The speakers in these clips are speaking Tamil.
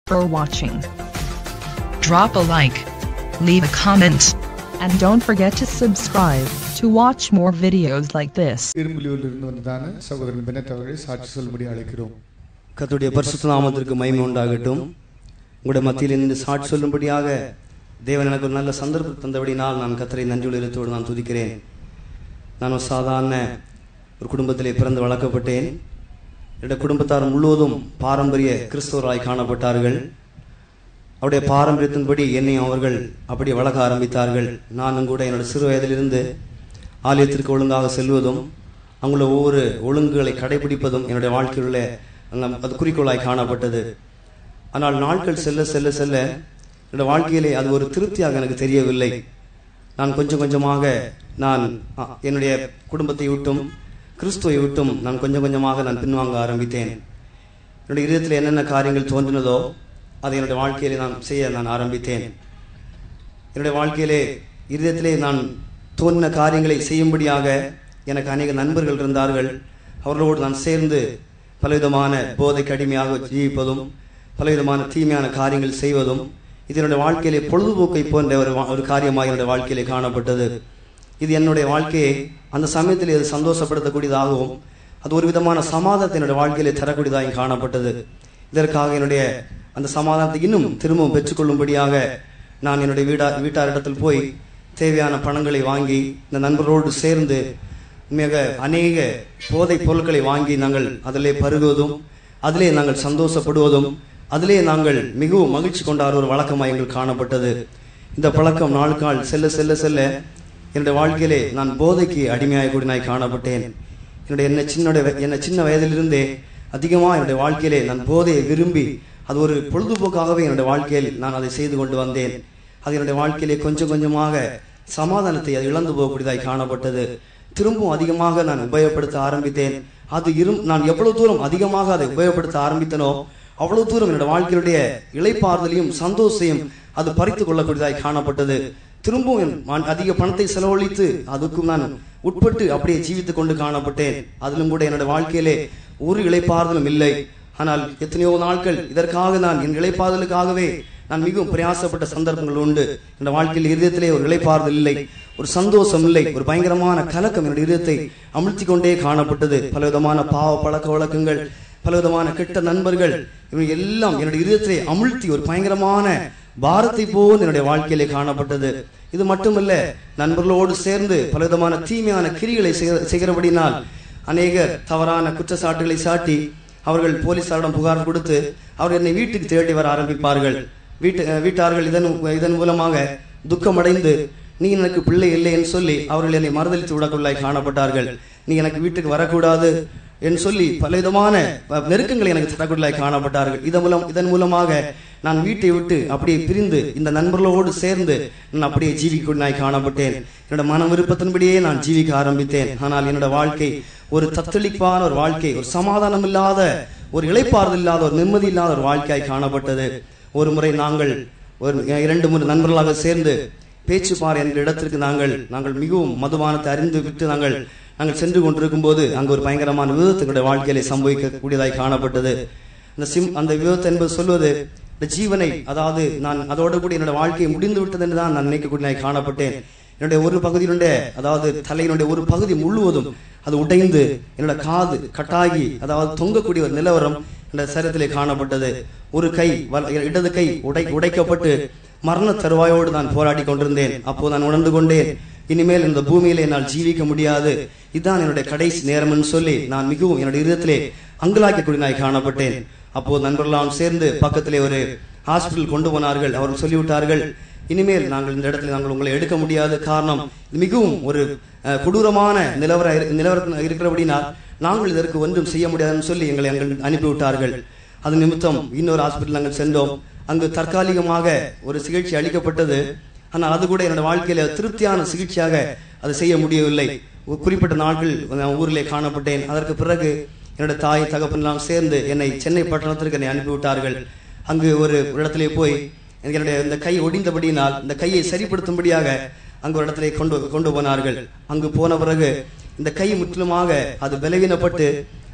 for watching. Drop a like. Leave a comment. And don't forget to subscribe to watch more videos like this. இரும்புலியூரில் இருந்து வந்ததான சகோதரன் பெனட் அவர்களை சாட்சி சொல்லும்படி அழைக்கிறோம் கர்த்தருடைய பரிசுத்த நாமத்திற்கு மகிமை உண்டாகட்டும் உங்களுடைய மத்தியில் இருந்து சாட்சி சொல்லும்படியாக தேவன் எனக்கு ஒரு நல்ல சந்தர்ப்பம் தந்தபடினால் நான் கத்தரை நன்றியுள்ளத்தோடு நான் துதிக்கிறேன் நான் ஒரு சாதாரண ஒரு குடும்பத்திலே பிறந்து வளர்க்கப்பட்டேன் என்னுடைய குடும்பத்தார் முழுவதும் பாரம்பரிய கிறிஸ்தவராய் காணப்பட்டார்கள் அவருடைய பாரம்பரியத்தின்படி என்னை அவர்கள் அப்படி வளர்க்க ஆரம்பித்தார்கள் நானும் கூட என்னோட சிறு வயதிலிருந்து ஆலயத்திற்கு ஒழுங்காக செல்வதும் அங்குள்ள ஒவ்வொரு ஒழுங்குகளை கடைபிடிப்பதும் என்னுடைய வாழ்க்கையில் உள்ள அந்த- அது குறிக்கோளாய் காணப்பட்டது ஆனால் நாட்கள் செல்ல செல்ல செல்ல என்னோட வாழ்க்கையிலே அது ஒரு திருப்தியாக எனக்கு தெரியவில்லை நான் கொஞ்சம் கொஞ்சமாக நான் அ, என்னுடைய குடும்பத்தை விட்டும் கிறிஸ்துவை விட்டும் நான் கொஞ்சம் கொஞ்சமாக நான் பின்வாங்க ஆரம்பித்தேன் என்னுடைய இதயத்தில் என்னென்ன காரியங்கள் தோன்றினதோ அதை என்னுடைய வாழ்க்கையிலே நான் செய்ய நான் ஆரம்பித்தேன் என்னுடைய வாழ்க்கையிலே இதயத்திலே நான் தோன்றின காரியங்களை செய்யும்படியாக எனக்கு அநேக நண்பர்கள் இருந்தார்கள் அவர்களோடு நான் சேர்ந்து பலவிதமான போதைக்கு அடிமையாக ஜீவிப்பதும் பலவிதமான தீமையான காரியங்கள் செய்வதும் இது என்னுடைய வாழ்க்கையிலே பொழுதுபோக்கை போன்ற ஒரு வா- ஒரு காரியமாக என்னுடைய வாழ்க்கையிலே காணப்பட்டது இது என்னுடைய வாழ்க்கையை அந்த சமயத்தில் இது சந்தோஷப்படுத்தக்கூடியதாகவும் அது ஒரு விதமான சமாதானத்தை என்னுடைய வாழ்க்கையிலே தரக்கூடியதாக காணப்பட்டது இதற்காக என்னுடைய அந்த சமாதானத்தை இன்னும் திரும்பவும் பெற்றுக்கொள்ளும்படியாக நான் என்னுடைய வீடா வீட்டாரிடத்தில் போய் தேவையான பணங்களை வாங்கி இந்த நண்பர்களோடு சேர்ந்து மிக அநேக போதைப் பொருட்களை வாங்கி நாங்கள் அதிலே பருகுவதும் அதிலே நாங்கள் சந்தோஷப்படுவதும் அதிலே நாங்கள் மிகவும் மகிழ்ச்சி கொண்டாட ஒரு வழக்கமாக எங்களுக்கு காணப்பட்டது இந்த பழக்கம் நாளுக்கால் செல்ல செல்ல செல்ல என்னுடைய வாழ்க்கையிலே நான் போதைக்கு அடிமையாக கூட நான் காணப்பட்டேன் என்னுடைய என்ன சின்ன என்ன சின்ன வயதிலிருந்தே அதிகமாக என்னுடைய வாழ்க்கையிலே நான் போதையை விரும்பி அது ஒரு பொழுதுபோக்காகவே என்னுடைய வாழ்க்கையில் நான் அதை செய்து கொண்டு வந்தேன் அது என்னுடைய வாழ்க்கையிலே கொஞ்சம் கொஞ்சமாக சமாதானத்தை அது இழந்து போகக்கூடியதாய் காணப்பட்டது திரும்பவும் அதிகமாக நான் உபயோகப்படுத்த ஆரம்பித்தேன் அது இரும் நான் எவ்வளவு தூரம் அதிகமாக அதை உபயோகப்படுத்த ஆரம்பித்தனோ அவ்வளவு தூரம் என்னுடைய வாழ்க்கையுடைய இளைப்பாறுதலையும் சந்தோஷத்தையும் அது பறித்துக் கொள்ளக்கூடியதாய் காணப்பட்டது திரும்பவும் நான் அதிக பணத்தை செலவழித்து அதுக்கும் நான் உட்பட்டு அப்படியே ஜீவித்துக் கொண்டு காணப்பட்டேன் அதிலும் கூட என்னுடைய வாழ்க்கையிலே ஒரு இளைப்பாறுதலும் இல்லை ஆனால் எத்தனையோ நாட்கள் இதற்காக நான் என் இளைப்பாறுதலுக்காகவே நான் மிகவும் பிரயாசப்பட்ட சந்தர்ப்பங்கள் உண்டு என்னுடைய வாழ்க்கையில் இதயத்திலே ஒரு இளைப்பாறுதல் இல்லை ஒரு சந்தோஷம் இல்லை ஒரு பயங்கரமான கலக்கம் என்னுடைய இதயத்தை அமிழ்த்தி கொண்டே காணப்பட்டது பலவிதமான பாவ பழக்க வழக்கங்கள் பலவிதமான கெட்ட நண்பர்கள் இவை எல்லாம் என்னுடைய இதயத்தை அமிழ்த்தி ஒரு பயங்கரமான பாரத்தை போல் என்னுடைய வாழ்க்கையிலே காணப்பட்டது இது மட்டுமல்ல நண்பர்களோடு சேர்ந்து பலவிதமான தீமையான கிரிகளை செய்ய- செய்கிறபடினால் அநேகர் தவறான குற்றச்சாட்டுகளை சாட்டி அவர்கள் போலீசாரிடம் புகார் கொடுத்து அவர் என்னை வீட்டுக்கு தேடி வர ஆரம்பிப்பார்கள் வீட்டு அஹ் வீட்டார்கள் இதன் இதன் மூலமாக துக்கமடைந்து நீ எனக்கு பிள்ளை இல்லை என்று சொல்லி அவர்கள் என்னை மறுதளித்து விடக்குள்ளாய் காணப்பட்டார்கள் நீ எனக்கு வீட்டுக்கு வரக்கூடாது என்று சொல்லி பலவிதமான அஹ், நெருக்கங்களை எனக்கு தரக்குள்ளாய் காணப்பட்டார்கள் இதன் மூலம் இதன் மூலமாக நான் வீட்டை விட்டு அப்படியே பிரிந்து இந்த நண்பர்களோடு சேர்ந்து நான் அப்படியே ஜீவிக்குள்ளாய் காணப்பட்டேன் என்னோட மன விருப்பத்தின்படியே நான் ஜீவிக்க ஆரம்பித்தேன் ஆனால் என்னோட வாழ்க்கை ஒரு தத்தளிப்பான ஒரு வாழ்க்கை ஒரு சமாதானம் இல்லாத ஒரு இளைப்பாறுதல் இல்லாத ஒரு நிம்மதி இல்லாத ஒரு வாழ்க்கையாய் காணப்பட்டது ஒரு முறை நாங்கள் ஒரு இரண்டு மூன்று நண்பர்களாக சேர்ந்து பேச்சுப்பாறை என்ற இடத்திற்கு நாங்கள் நாங்கள் மிகவும் மதுபானத்தை அறிந்து விட்டு நாங்கள் நாங்கள் சென்று கொண்டிருக்கும் போது அங்கு ஒரு பயங்கரமான விபத்துடைய வாழ்க்கையிலே சம்பவிக்கக்கூடியதாய் காணப்பட்டது அந்த சிம் அந்த விபத்து என்பது சொல்வது இந்த ஜீவனை அதாவது நான் அதோடு கூட என்னோட வாழ்க்கை முடிந்து விட்டது என்று தான் நான் நினைக்கக்கூடியதாய் காணப்பட்டேன் என்னுடைய ஒரு பகுதியினுடைய அதாவது தலையினுடைய ஒரு பகுதி முழுவதும் அது உடைந்து என்னோட காது கட்டாகி அதாவது தொங்கக்கூடிய ஒரு நிலவரம் இந்த சரீரத்திலே காணப்பட்டது ஒரு கை வல- இடது கை உடை உடைக்கப்பட்டு மரண தருவாயோடு நான் போராடி கொண்டிருந்தேன் அப்போது நான் உணர்ந்து கொண்டேன் இனிமேல் இந்த பூமியிலே என்னால் ஜீவிக்க முடியாது இதுதான் என்னுடைய கடைசி நேரம்னு சொல்லி நான் மிகவும் என்னுடைய இதயத்திலே அங்கலாக்கக்கூடிய நான் காணப்பட்டேன் அப்போது நண்பர்களாம் சேர்ந்து பக்கத்திலே ஒரு ஹாஸ்பிட்டல் கொண்டு போனார்கள் அவர்கள் சொல்லிவிட்டார்கள் இனிமேல் நாங்கள் இந்த இடத்துல நாங்கள் உங்களை எடுக்க முடியாது காரணம் இது மிகவும் ஒரு அஹ், கொடூரமான நிலவர நிலவரத்தில் இருக்கிறபடினால் நாங்கள் இதற்கு ஒன்றும் செய்ய முடியாதுன்னு சொல்லி எங்களை அங்கு அனுப்பிவிட்டார்கள் அது நிமித்தம் இன்னொரு ஹாஸ்பிட்டல் நாங்கள் சென்றோம் அங்கு தற்காலிகமாக ஒரு சிகிச்சை அளிக்கப்பட்டது ஆனால் அது கூட என்னோட வாழ்க்கையில திருப்தியான சிகிச்சையாக அதை செய்ய முடியவில்லை ஒரு குறிப்பிட்ட நாட்கள் நான் ஊரிலே காணப்பட்டேன் அதற்கு பிறகு என்னோட தாய் தகப்பனெல்லாம் சேர்ந்து என்னை சென்னை பட்டணத்திற்கு என்னை அனுப்பிவிட்டார்கள் அங்கு ஒரு இடத்திலே போய் என்னுடைய இந்த கை ஒடிந்தபடியினால் இந்த கையை சரிப்படுத்தும்படியாக அங்கு ஒரு இடத்திலே கொண்டு கொண்டு போனார்கள் அங்கு போன பிறகு இந்த கை முற்றிலுமாக அது பலவீனப்பட்டு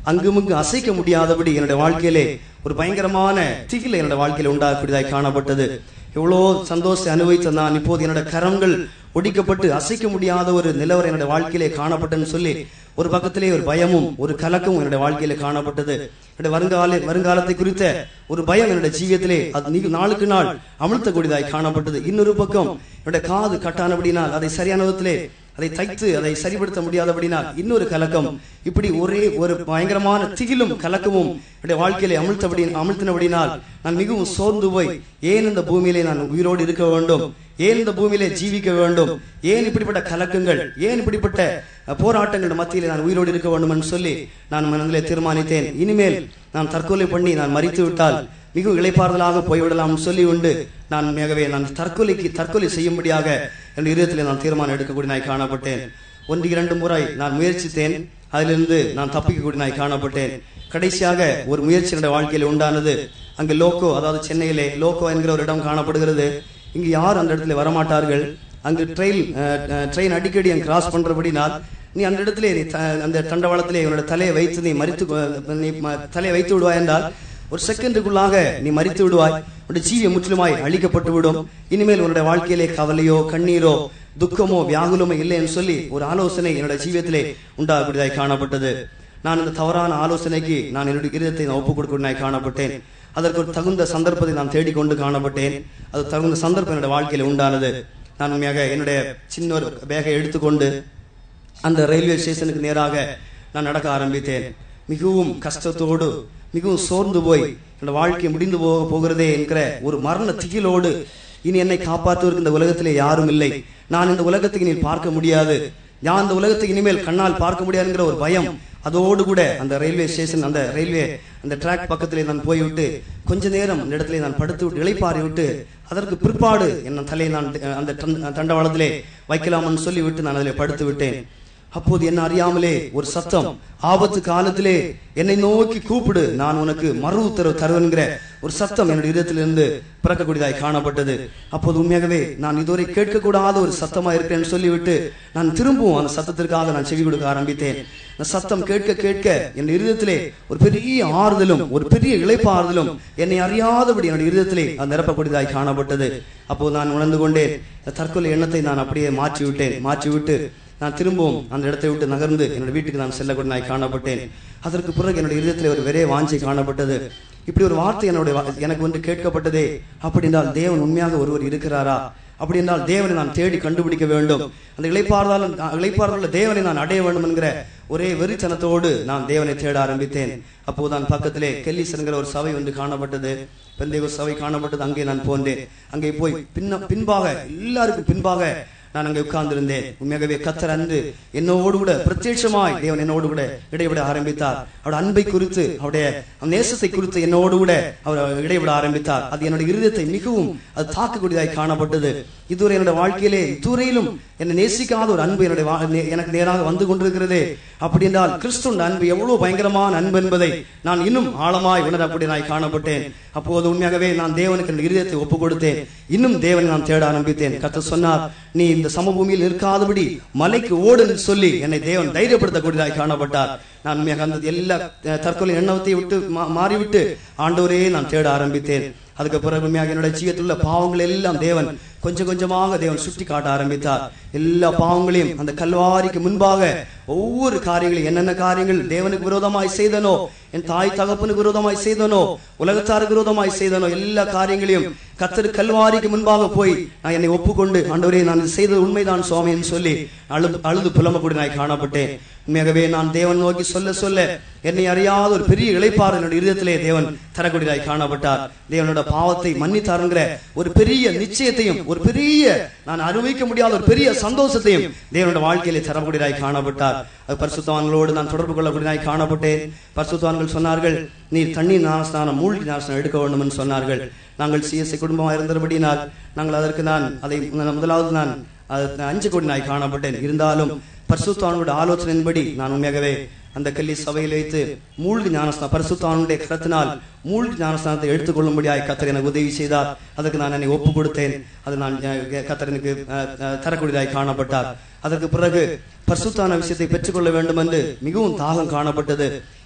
அங்குமிங்கு அசைக்க முடியாதபடி என்னுடைய வாழ்க்கையிலே ஒரு பயங்கரமான திகில் என்னுடைய வாழ்க்கையில உண்டாகக்கூடியதாய் காணப்பட்டது எவ்வளோ சந்தோஷத்தை அனுபவித்த நான் இப்போது என்னுடைய கரங்கள் ஒடிக்கப்பட்டு அசைக்க முடியாத ஒரு நிலவரம் என்னுடைய வாழ்க்கையிலே காணப்பட்டேன்னு சொல்லி ஒரு பக்கத்திலே ஒரு பயமும் ஒரு கலக்கமும் என்னுடைய வாழ்க்கையில காணப்பட்டது என்னுடைய வருங்கால வருங்காலத்தை குறித்த ஒரு பயம் என்னுடைய ஜீவியத்திலே அது நீ- நாளுக்கு நாள் அமிழ்த்தக்கூடியதாய் காணப்பட்டது இன்னொரு பக்கம் என்னுடைய காது கட்டானபடினால் அதை சரியான விதத்திலே அதை தைத்து அதை சரிப்படுத்த முடியாதபடினால் இன்னொரு கலக்கம் இப்படி ஒரே ஒரு பயங்கரமான திகிலும் கலக்கமும் என்னுடைய வாழ்க்கையிலே அமிழ்த்தபடி அமிழ்த்தினபடினால் நான் மிகவும் சோர்ந்து போய் ஏன் இந்த பூமியிலே நான் உயிரோடு இருக்க வேண்டும் ஏன் இந்த பூமியிலே ஜீவிக்க வேண்டும் ஏன் இப்படிப்பட்ட கலக்கங்கள் ஏன் இப்படிப்பட்ட அஹ், போராட்டங்கள் மத்தியிலே நான் உயிரோடு இருக்க வேண்டும் என்று சொல்லி நான் மனதிலே தீர்மானித்தேன் இனிமேல் நான் தற்கொலை பண்ணி நான் மறித்து விட்டால் மிகவும் இளைப்பாறுதலாக போய்விடலாம் சொல்லி உண்டு நான் மிகவே நான் தற்கொலைக்கு தற்கொலை செய்யும்படியாக என் இதயத்தில் நான் தீர்மானம் எடுக்கக்கூடிய நாய் காணப்பட்டேன் ஒன்று இரண்டு முறை நான் முயற்சித்தேன் அதிலிருந்து நான் தப்பிக்கக்கூடிய நாய் காணப்பட்டேன் கடைசியாக ஒரு முயற்சி என்னுடைய வாழ்க்கையில் உண்டானது அங்கு லோக்கோ அதாவது சென்னையிலே லோக்கோ என்கிற ஒரு இடம் காணப்படுகிறது இங்கு யார் அந்த இடத்துல வரமாட்டார்கள் அங்கு ட்ரெயின் ட்ரெயின் அடிக்கடி அங்க கிராஸ் பண்றபடினால் நீ அந்த இடத்திலே நீ த- அந்த தண்டவாளத்திலே உன்னோட தலையை வைத்து நீ மறித்து கொ- நீ ம- தலையை வைத்து விடுவாய் என்றால் ஒரு செகண்டுக்குள்ளாக நீ மறித்து விடுவாய் உன்னுடைய ஜீவியம் முற்றிலுமாய் அழிக்கப்பட்டு விடும் இனிமேல் உன்னுடைய வாழ்க்கையிலே கவலையோ கண்ணீரோ துக்கமோ வியாகுலமோ இல்லை என்று சொல்லி ஒரு ஆலோசனை என்னுடைய ஜீவியத்திலே உண்டாகக்கூடியதாய் காணப்பட்டது நான் இந்த தவறான ஆலோசனைக்கு நான் என்னுடைய இருதயத்தை நான் ஒப்புக் கொடுக்கக்கூடியதாய் காணப்பட்டேன் அதற்கு ஒரு தகுந்த சந்தர்ப்பத்தை நான் தேடிக்கொண்டு காணப்பட்டேன் அது தகுந்த சந்தர்ப்பம் என்னுடைய வாழ்க்கையில உண்டானது நான் உண்மையாக என்னுடைய சின்ன ஒரு பேகை எடுத்துக்கொண்டு அந்த ரயில்வே ஸ்டேஷனுக்கு நேராக நான் நடக்க ஆரம்பித்தேன் மிகவும் கஷ்டத்தோடு மிகவும் சோர்ந்து போய் என்னோட வாழ்க்கை முடிந்து போக போகிறதே என்கிற ஒரு மரண திகிலோடு இனி என்னை காப்பாற்றுவதற்கு இந்த உலகத்திலே யாரும் இல்லை நான் இந்த உலகத்துக்கு இனி பார்க்க முடியாது நான் இந்த உலகத்துக்கு இனிமேல் கண்ணால் பார்க்க முடியாதுங்கிற ஒரு பயம் அதோடு கூட அந்த ரயில்வே ஸ்டேஷன் அந்த ரயில்வே அந்த ட்ராக் பக்கத்திலே நான் போய்விட்டு கொஞ்ச நேரம் அந்த இடத்திலே நான் படுத்து விட்டு இளைப்பாரி விட்டு அதற்கு பிற்பாடு என் தலையை நான் அந்த தண்ட- தண்டவாளத்திலே வைக்கலாம்னு சொல்லிவிட்டு நான் அதிலே படுத்து விட்டேன் அப்போது என்ன அறியாமலே ஒரு சத்தம் ஆபத்து காலத்திலே என்னை நோக்கி கூப்பிடு நான் உனக்கு மறு உத்தரவு தருவேன்கிற ஒரு சத்தம் என்னுடைய இதயத்திலிருந்து பிறக்கக்கூடியதாய் காணப்பட்டது அப்போது உண்மையாகவே நான் இதுவரை கேட்கக்கூடாத ஒரு சத்தமா இருக்கிறேன்னு சொல்லிவிட்டு நான் திரும்பவும் அந்த சத்தத்திற்காக நான் செவி கொடுக்க ஆரம்பித்தேன் அந்த சத்தம் கேட்க கேட்க என் இருதயத்திலே ஒரு பெரிய ஆறுதலும் ஒரு பெரிய இளைப்பாறுதலும் என்னை அறியாதபடி என்னுடைய இருதயத்திலே அது நிரப்பக்கூடியதாய் காணப்பட்டது அப்போது நான் உணர்ந்து கொண்டேன் இந்த தற்கொலை எண்ணத்தை நான் அப்படியே மாற்றி விட்டேன் மாற்றி விட்டு நான் திரும்பவும் அந்த இடத்தை விட்டு நகர்ந்து என்னோட வீட்டுக்கு நான் செல்லக்கூடிய நாய் காணப்பட்டேன் அதற்கு பிறகு என்னுடைய இதயத்தில் ஒரு வெறே வாஞ்சை காணப்பட்டது இப்படி ஒரு வார்த்தை என்னுடைய வா- எனக்கு வந்து கேட்கப்பட்டதே அப்படி என்றால் தேவன் உண்மையாக ஒருவர் இருக்கிறாரா அப்படி என்றால் தேவனை நான் தேடி கண்டுபிடிக்க வேண்டும் அந்த இளைப்பாறுதல் இளைப்பாறுதல் தேவனை நான் அடைய வேண்டும் என்கிற ஒரே வெறித்தனத்தோடு நான் தேவனை தேட ஆரம்பித்தேன் அப்போதான் பக்கத்திலே கெல்லிசன்கிற ஒரு சபை வந்து காணப்பட்டது பெந்தைய சபை காணப்பட்டது அங்கே நான் போன்றேன் அங்கே போய் பின்ன பின்பாக எல்லாருக்கும் பின்பாக நான் அங்கே உட்கார்ந்திருந்தேன் உண்மையாகவே கத்தர் அன்று என்னோடு கூட பிரத்யட்சமாய் தேவன் என்னோடு கூட இடைவிட ஆரம்பித்தார் அவருடைய அன்பை குறித்து அவருடைய நேசத்தை குறித்து என்னோடு கூட அவர் இடைவிட ஆரம்பித்தார் அது என்னுடைய இருதயத்தை மிகவும் அது தாக்கக்கூடியதாய் காணப்பட்டது இதுவரை என்னுடைய வாழ்க்கையிலே இதுவரையிலும் என்னை நேசிக்காத ஒரு அன்பு என்னுடைய வா- நே- எனக்கு நேராக வந்து கொண்டிருக்கிறதே அப்படி என்றால் கிறிஸ்துவின் அன்பு எவ்வளவு பயங்கரமான அன்பு என்பதை நான் இன்னும் ஆழமாய் உணரக்கூடியதாய் காணப்பட்டேன் அப்போது உண்மையாகவே நான் தேவனுக்கு என் இருதயத்தை ஒப்புக் கொடுத்தேன் இன்னும் தேவனை நான் தேட ஆரம்பித்தேன் கர்த்தர் சொன்னார் நீ இந்த சமபூமியில் நிற்காதபடி மலைக்கு ஓடு என்று சொல்லி என்னை தேவன் தைரியப்படுத்தக்கூடியதாய் காணப்பட்டார் நான் உண்மையாக அந்த எல்லா அஹ், தற்கொலை எண்ணத்தை விட்டு மா- மாறிவிட்டு ஆண்டவரே நான் தேட ஆரம்பித்தேன் அதுக்கு பிறகு உண்மையாக என்னுடைய ஜீவத்தில் உள்ள பாவங்கள் எல்லாம் தேவன் கொஞ்சம் கொஞ்சமாக தேவன் சுட்டி காட்ட ஆரம்பித்தார் எல்லா பாவங்களையும் அந்த கல்வாரிக்கு முன்பாக ஒவ்வொரு காரியங்களையும் என்னென்ன காரியங்கள் தேவனுக்கு விரோதமாய் செய்தனோ என் தாய் தகப்பனுக்கு விரோதமாய் செய்தனோ உலகத்தாருக்கு விரோதமாய் செய்தனோ எல்லா காரியங்களையும் கத்தர் கல்வாரிக்கு முன்பாக போய் நான் என்னை ஒப்புக்கொண்டு ஆண்டவரே நான் இது செய்தது உண்மைதான் சுவாமி என்று சொல்லி அழுது அழுது புலம்பக்கூடி நான் காணப்பட்டேன் உண்மையாகவே நான் தேவன் நோக்கி சொல்ல சொல்ல என்னை அறியாத ஒரு பெரிய இளைப்பாறு என்னுடைய இருதயத்திலே தேவன் தரக்கூடியதாய் காணப்பட்டார் தேவனோட பாவத்தை மன்னித்தாருங்கிற ஒரு பெரிய நிச்சயத்தையும் ஒரு பெரிய நான் அனுபவிக்க முடியாத ஒரு பெரிய சந்தோஷத்தையும் தேவனோட வாழ்க்கையிலே தரக்கூடியதாய் காணப்பட்டார் அது பரிசுத்தவான்களோடு நான் தொடர்பு கொள்ளக்கூடியதாய் காணப்பட்டேன் பரிசுத்தவான்கள் சொன்னார்கள் நீ தண்ணீர் ஞானஸ்நானம் மூழ்கி ஞானஸ்நானம் எடுக்க வேண்டும் என்று சொன்னார்கள் நாங்கள் சிஎஸ்ஐ குடும்பமாக இருந்தபடியினால் நாங்கள் அதற்கு நான் அதை முதலாவது நான் அது அஞ்சு கோடி நாய் காணப்பட்டேன் இருந்தாலும் பரிசுத்தானுடைய ஆலோசனையின்படி நான் உண்மையாகவே அந்த கல்லி சபையில் வைத்து மூழ்கி ஞானஸ்தானம் பரிசுத்தானுடைய கரத்தினால் மூழ்கி ஞானஸ்தானத்தை எடுத்துக்கொள்ளும்படியாய் கத்தர் எனக்கு உதவி செய்தார் அதற்கு நான் என்னை ஒப்பு கொடுத்தேன் அது நான் அஹ், கத்தர் எனக்கு அஹ், அஹ், தரக்கூடியதாய் காணப்பட்டார் அதற்கு பிறகு பரிசுத்தான விஷயத்தை பெற்றுக்கொள்ள வேண்டும் என்று மிகவும் தாகம் காணப்பட்டது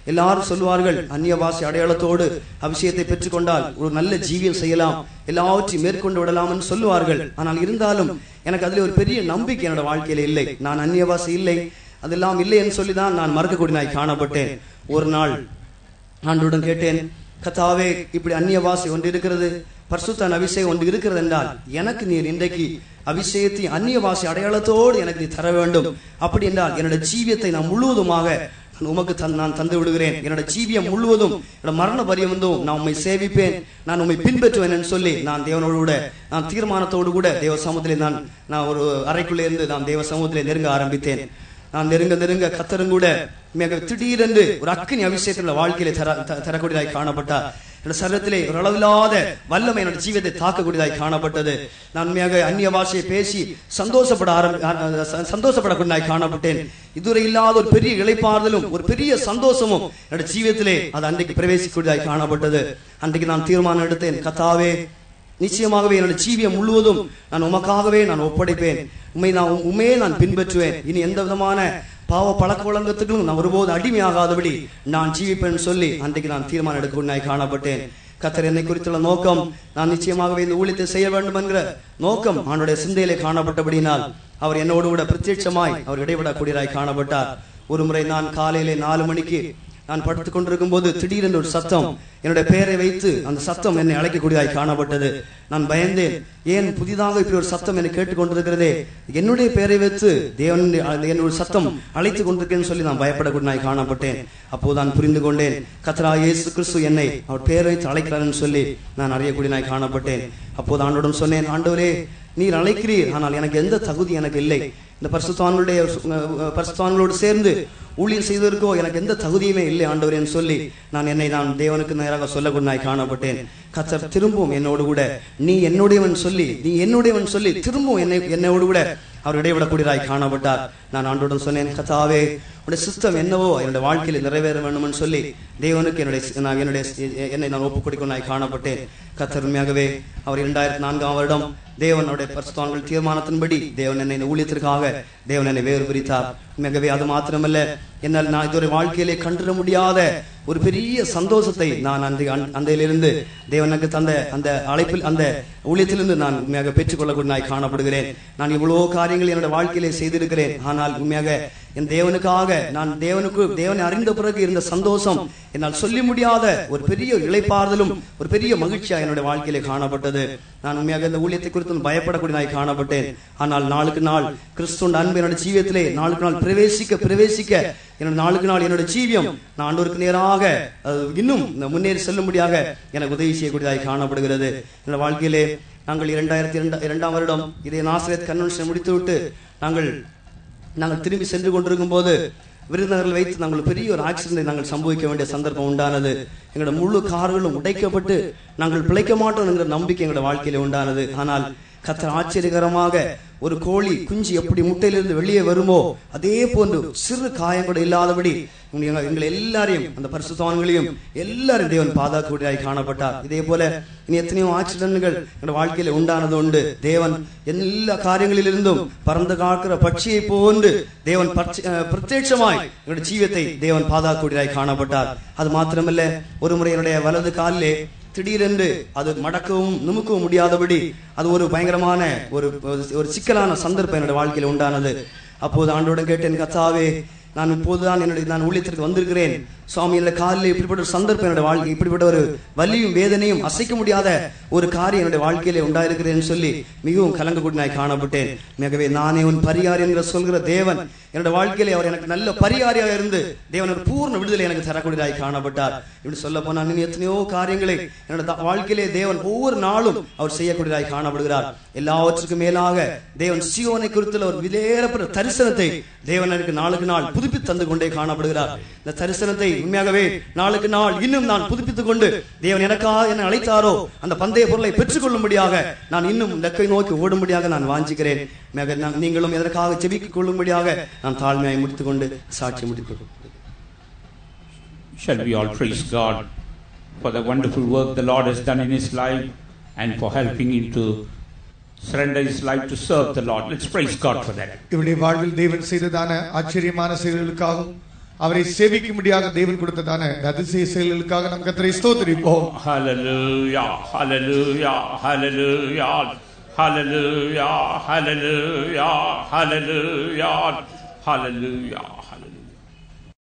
எல்லாரும் சொல்லுவார்கள் அந்நிய பாஷை அடையாளத்தோடு அபிஷேகத்தை பெற்றுக்கொண்டால் ஒரு நல்ல ஜீவியம் செய்யலாம் எல்லாவற்றையும் மேற்கொண்டு விடலாம்னு சொல்லுவார்கள் ஆனால் இருந்தாலும் எனக்கு அதுல ஒரு பெரிய நம்பிக்கை என்னோட வாழ்க்கையில இல்லை நான் அந்நிய பாஷை இல்லை அதெல்லாம் இல்லை என்று சொல்லி தான் நான் மறக்கக்கூடியனாய் காணப்பட்டேன் ஒரு நாள் ஆண்டோடன் கேட்டேன் கத்தாவே இப்படி அந்நிய பாஷை ஒன்று இருக்கிறது பரிசுத்தன் அபிஷேகம் ஒன்று இருக்கிறது என்றால் எனக்கு நீர் இன்றைக்கு அபிஷேகத்தை அந்நிய பாஷை அடையாளத்தோடு எனக்கு நீ தர வேண்டும் அப்படி என்றால் என்னோட ஜீவியத்தை நான் முழுவதுமாக நான் உமக்கு தன் நான் தந்து விடுகிறேன் என்னோட ஜீவியம் முழுவதும் என்னோட மரண பரியந்தம் நான் உண்மை சேவிப்பேன் நான் உண்மை பின்பற்றுவேன் என்று சொல்லி நான் தேவனோடு கூட நான் தீர்மானத்தோடு கூட தேவ சமூகத்திலே நான் நான் ஒரு அறைக்குள்ளே இருந்து நான் தேவ சமூகத்திலே நெருங்க ஆரம்பித்தேன் நான் நெருங்க நெருங்க கத்தரும் கூட மிக திடீரென்று ஒரு அக்கினி அபிஷேகத்தில் வாழ்க்கையில தர த- தரக்கூடியதாய் காணப்பட்டார் என்னோட சரீரத்திலே ஒரு அளவில்லாத வல்லமை என்னோட ஜீவியத்தை தாக்கக்கூடியதாய் காணப்பட்டது நான் மிக அந்நிய பாஷையை பேசி சந்தோஷப்பட ஆரம்பி ஆ- ச- சந்தோஷப்படக்கூடியதாய் காணப்பட்டேன் இதுவரை இல்லாத ஒரு பெரிய இளைப்பாறுதலும் ஒரு பெரிய சந்தோஷமும் என்னோட ஜீவியத்திலே அது அன்றைக்கு பிரவேசிக்கூடியதாய் காணப்பட்டது அன்றைக்கு நான் தீர்மானம் எடுத்தேன் கத்தாவே நிச்சயமாகவே என்னோட ஜீவியம் முழுவதும் நான் உமக்காகவே நான் ஒப்படைப்பேன் உண்மை நான் உண்மையே நான் பின்பற்றுவேன் இனி எந்த விதமான பாவ பழக்க வழக்கத்துக்கும் நான் ஒருபோது அடிமையாகாதபடி நான் ஜீவிப்பேன் சொல்லி அன்றைக்கு நான் தீர்மானம் எடுக்கணும்னாய் காணப்பட்டேன் கத்தர் என்னை குறித்துள்ள நோக்கம் நான் நிச்சயமாகவே இந்த ஊழியத்தை செய்ய வேண்டும் என்கிற நோக்கம் அவனுடைய சிந்தையிலே காணப்பட்டபடியினால் அவர் என்னோடு கூட பிரத்யட்சமாய் அவர் இடைவிடக்கூடியதாய் காணப்பட்டார் ஒரு முறை நான் காலையிலே நாலு மணிக்கு நான் படுத்துக் கொண்டிருக்கும் போது திடீரென்று ஒரு சத்தம் என்னுடைய பெயரை வைத்து அந்த சத்தம் என்னை அழைக்கக்கூடியதாய் காணப்பட்டது நான் பயந்தேன் ஏன் புதிதாக இப்படி ஒரு சத்தம் என்னை கேட்டுக்கொண்டிருக்கிறதே என்னுடைய பெயரை வைத்து தேவன் என்னோட சத்தம் அழைத்துக் கொண்டிருக்கேன்னு சொல்லி நான் பயப்படக்கூடியதாய் காணப்பட்டேன் அப்போது நான் புரிந்து கொண்டேன் கத்ரா இயேசு கிறிஸ்து என்னை அவர் பெயரை வைத்து அழைக்கிறார்னு சொல்லி நான் அறியக்கூடியதாய் காணப்பட்டேன் அப்போது ஆண்டோடும் சொன்னேன் ஆண்டவரே நீர் அழைக்கிறீர் ஆனால் எனக்கு எந்த தகுதி எனக்கு இல்லை இந்த பரிசுத்தவான்களுடைய அஹ், பரிசுத்தவான்களோடு சேர்ந்து ஊழியம் செய்வதற்கோ எனக்கு எந்த தகுதியுமே இல்லை ஆண்டவரேன்னு சொல்லி நான் என்னை நான் தேவனுக்கு நேராக சொல்லக்கூடியனாய் காணப்பட்டேன் கத்தர் திரும்பவும் என்னோடு கூட நீ என்னுடையவன் சொல்லி நீ என்னுடையவன் சொல்லி திரும்பவும் என்னை என்னோடு கூட அவர் இடைவிடக்கூடியதாய் காணப்பட்டார் நான் ஆண்டோடன் சொன்னேன் கத்தாவே உடைய சிஸ்டம் என்னவோ என்னுடைய வாழ்க்கையில் நிறைவேற வேண்டும்னு சொல்லி தேவனுக்கு என்னுடைய நான் என்னுடைய என்னை நான் ஒப்புக் கொடுக்கணும்னாய் காணப்பட்டேன் கத்தர் உண்மையாகவே அவர் இரண்டாயிரத்தி நான்காம் வருடம் தேவனுடைய பரிசுத்தவான்கள் தீர்மானத்தின்படி தேவன் என்னை இந்த ஊழியத்திற்காக தேவன் என்னை வேறு பிரித்தார் உண்மையாகவே அது மாத்திரமல்ல என்னால் நான் இதுவரை வாழ்க்கையிலே கண்டிட முடியாத ஒரு பெரிய சந்தோஷத்தை நான் அந்த அந்தையிலிருந்து தேவனுக்கு தந்த அந்த அழைப்பில் அந்த ஊழியத்திலிருந்து நான் உண்மையாக பெற்றுக்கொள்ளக்கூடிய நாய் காணப்படுகிறேன் நான் இவ்வளவோ காரியங்கள் என்னோட வாழ்க்கையிலே செய்திருக்கிறேன் ஆனால் உண்மையாக என் தேவனுக்காக நான் தேவனுக்கு தேவனை அறிந்த பிறகு இருந்த சந்தோஷம் என்னால் சொல்லி முடியாத ஒரு பெரிய இளைப்பாறுதலும் ஒரு பெரிய மகிழ்ச்சியா என்னுடைய வாழ்க்கையிலே காணப்பட்டது நான் உண்மையாக இந்த ஊழியத்தை குறித்து பயப்படக்கூடிய நாய் காணப்பட்டேன் ஆனால் நாளுக்கு நாள் கிறிஸ்துவின் அன்பு என்னோட ஜீவியத்திலே நாளுக்கு நாள் பிரவேசிக்க பிரவேசிக்க என்னோட நாளுக்கு நாள் என்னோட ஜீவியம் நான் ஆண்டவருக்கு நேராக அது இன்னும் முன்னேறி செல்லும்படியாக எனக்கு உதவி செய்யக்கூடியதாக காணப்படுகிறது என்னோட வாழ்க்கையிலே நாங்கள் இரண்டாயிரத்தி இரண்டா இரண்டாம் வருடம் இதை நாசிரியத் கன்வென்ஷன் முடித்துவிட்டு நாங்கள் நாங்கள் திரும்பி சென்று கொண்டிருக்கும் போது விருதுநகரில் வைத்து நாங்கள் பெரிய ஒரு ஆக்சிடென்டை நாங்கள் சம்பவிக்க வேண்டிய சந்தர்ப்பம் உண்டானது எங்களோட முழு கார்களும் உடைக்கப்பட்டு நாங்கள் பிழைக்க மாட்டோம் என்கிற நம்பிக்கை எங்களோட வாழ்க்கையில உண்டானது ஆனால் கத்தர் ஆச்சரியகரமாக ஒரு கோழி குஞ்சு எப்படி முட்டையிலிருந்து வெளியே வருமோ அதே போன்று சிறு காயம் கூட இல்லாதபடி எங்க- எங்களை எல்லாரையும் அந்த பரிசுத்தவான்களையும் எல்லாரும் தேவன் பாதுகாக்கக்கூடியதாய் காணப்பட்டார் இதே போல இனி எத்தனையோ ஆக்சிடென்ட்கள் எங்களோட வாழ்க்கையில உண்டானது உண்டு தேவன் எல்லா காரியங்களிலிருந்தும் பறந்து காக்கிற பட்சியை போன்று தேவன் பட்சி- அஹ், பிரத்யட்சமாய் என்னுடைய ஜீவியத்தை தேவன் பாதுகாக்கக்கூடியதாய் காணப்பட்டார் அது மாத்திரமல்ல ஒரு முறை என்னுடைய வலது காலிலே திடீரென்று அது மடக்கவும் நுமுக்கவும் முடியாதபடி அது ஒரு பயங்கரமான ஒரு ஒரு சிக்கலான சந்தர்ப்பம் என்னோட வாழ்க்கையில உண்டானது அப்போது ஆண்டோடன் கேட்டேன் கத்தாவே நான் இப்போதுதான் என்னுடைய நான் ஊழியத்திற்கு வந்திருக்கிறேன் சுவாமி என்னோட காலில் இப்படிப்பட்ட ஒரு சந்தர்ப்பம் என்னோட வாழ்க்கை இப்படிப்பட்ட ஒரு வலியும் வேதனையும் அசைக்க முடியாத ஒரு காரியம் என்னுடைய வாழ்க்கையிலே உண்டாயிருக்கிறேன்னு சொல்லி மிகவும் கலங்கக்கூடியனாய் காணப்பட்டேன் மிகவே நானே உன் பரிகாரி என்கிற சொல்கிற தேவன் என்னோட வாழ்க்கையிலே அவர் எனக்கு நல்ல பரிகாரியாக இருந்து தேவன் ஒரு பூர்ண விடுதலை எனக்கு தரக்கூடியதாய் காணப்பட்டார் இப்படி சொல்ல போனால் இன்னும் எத்தனையோ காரியங்களை என்னோட த- வாழ்க்கையிலே தேவன் ஒவ்வொரு நாளும் அவர் செய்யக்கூடியதாய் காணப்படுகிறார் எல்லாவற்றுக்கும் மேலாக தேவன் சியோனை குறித்துள்ள ஒரு விலையேறப்பட்ட தரிசனத்தை தேவன் எனக்கு நாளுக்கு நாள் புதுப்பித்து தந்து கொண்டே காணப்படுகிறார் இந்த தரிசனத்தை உண்மையாகவே நாளுக்கு நாள் இன்னும் நான் புதுப்பித்துக் கொண்டு தேவன் எனக்காக என்னை அழைத்தாரோ அந்த பந்தய பொருளை பெற்றுக்கொள்ளும்படியாக நான் இன்னும் லக்கை நோக்கி ஓடும்படியாக நான் வாஞ்சிக்கிறேன் மிக நான் நீங்களும் எதற்காக செபித்துக் கொள்ளும்படியாக நான் தாழ்மையை முடித்துக்கொண்டு சாட்சி முடித்துக் Shall we all praise God for the wonderful work the Lord has done in his life and for helping him to surrender his life to serve the Lord? Let's praise God for that. இவருடைய வாழ்வில் தேவன் செய்ததான ஆச்சரியமான செயல்களுக்காகவும் அவரை சேவிக்கும்படியாக தேவன் கொடுத்ததான இந்த அதிசய செயல்களுக்காக நம் கத்தரை ஸ்தோத்திரிப்போம் Hallelujah, hallelujah, hallelujah, hallelujah, hallelujah, hallelujah, hallelujah, hallelujah.